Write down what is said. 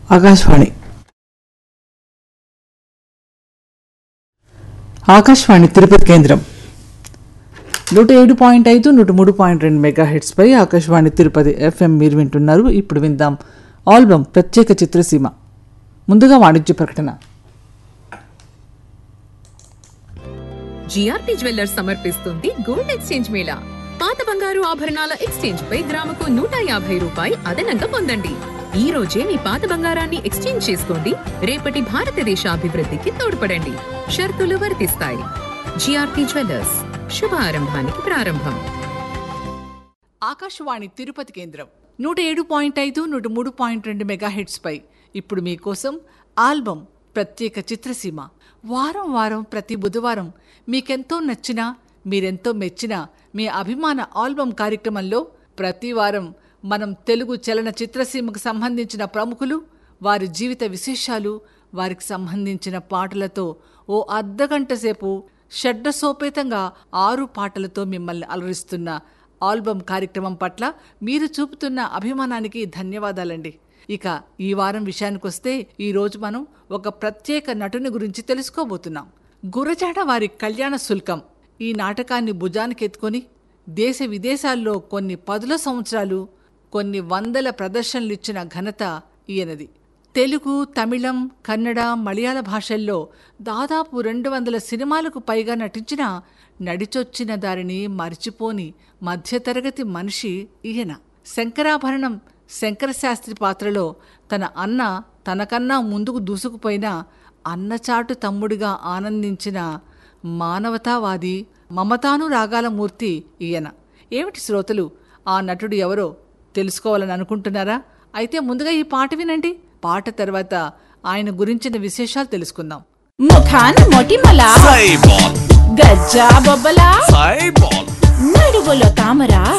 ఆకాశవాణి ఆకాశవాణి తిరుపతి కేంద్రం నూట ఏడు పాయింట్ ఐదు నూట మూడు పాయింట్ రెండు మెగా పై ఆకాశవాణి తిరుపతి ఎఫ్ఎం మీరు వింటున్నారు ఇప్పుడు విందాం ఆల్బమ్ ప్రత్యేక చిత్రసీమ ముందుగా వాణిజ్య ప్రకటన జిఆర్పి జ్యువెల్లర్స్ సమర్పిస్తుంది గోల్డ్ ఎక్స్చేంజ్ మేళా పాత బంగారు ఆభరణాల ఎక్స్చేంజ్ పై గ్రాముకు నూట యాభై రూపాయి అదనంగా పొందండి ఈ రోజే మీ పాత బంగారాన్ని ఎక్స్చేంజ్ చేసుకోండి రేపటి భారతదేశ అభివృద్ధికి తోడ్పడండి షరతులు వర్తిస్తాయి జిఆర్పి జ్యువెల్లర్స్ శుభ ఆరంభానికి ప్రారంభం ఆకాశవాణి తిరుపతి కేంద్రం నూట ఏడు పాయింట్ ఐదు నూట మూడు పాయింట్ రెండు మెగా పై ఇప్పుడు మీకోసం ఆల్బమ్ ప్రత్యేక చిత్రసీమ వారం వారం ప్రతి బుధవారం మీకెంతో నచ్చిన మీరెంతో మెచ్చిన మీ అభిమాన ఆల్బమ్ కార్యక్రమంలో ప్రతి వారం మనం తెలుగు చలన చిత్రసీమకు సంబంధించిన ప్రముఖులు వారి జీవిత విశేషాలు వారికి సంబంధించిన పాటలతో ఓ అర్ధగంట సేపు షడ్డసోపేతంగా ఆరు పాటలతో మిమ్మల్ని అలరిస్తున్న ఆల్బమ్ కార్యక్రమం పట్ల మీరు చూపుతున్న అభిమానానికి ధన్యవాదాలండి ఇక ఈ వారం విషయానికొస్తే ఈ రోజు మనం ఒక ప్రత్యేక నటుని గురించి తెలుసుకోబోతున్నాం గురజాడ వారి కళ్యాణ శుల్కం ఈ నాటకాన్ని భుజానికెత్తుకొని దేశ విదేశాల్లో కొన్ని పదుల సంవత్సరాలు కొన్ని వందల ప్రదర్శనలు ఇచ్చిన ఘనత ఈయనది తెలుగు తమిళం కన్నడ మలయాళ భాషల్లో దాదాపు రెండు వందల సినిమాలకు పైగా నటించిన నడిచొచ్చిన దారిని మరిచిపోని మధ్యతరగతి మనిషి ఈయన శంకరాభరణం శంకరశాస్త్రి పాత్రలో తన అన్న తనకన్నా ముందుకు దూసుకుపోయిన అన్నచాటు తమ్ముడిగా ఆనందించిన మానవతావాది మమతాను రాగాల మూర్తి ఈయన ఏమిటి శ్రోతలు ఆ నటుడు ఎవరో తెలుసుకోవాలని అనుకుంటున్నారా అయితే ముందుగా ఈ పాట వినండి పాట తర్వాత ఆయన గురించిన విశేషాలు తెలుసుకుందాం ముఖాన్ మొటిమల సైబాల్ గజ్జా బొబ్బల సైబాల్ నడువులో తామర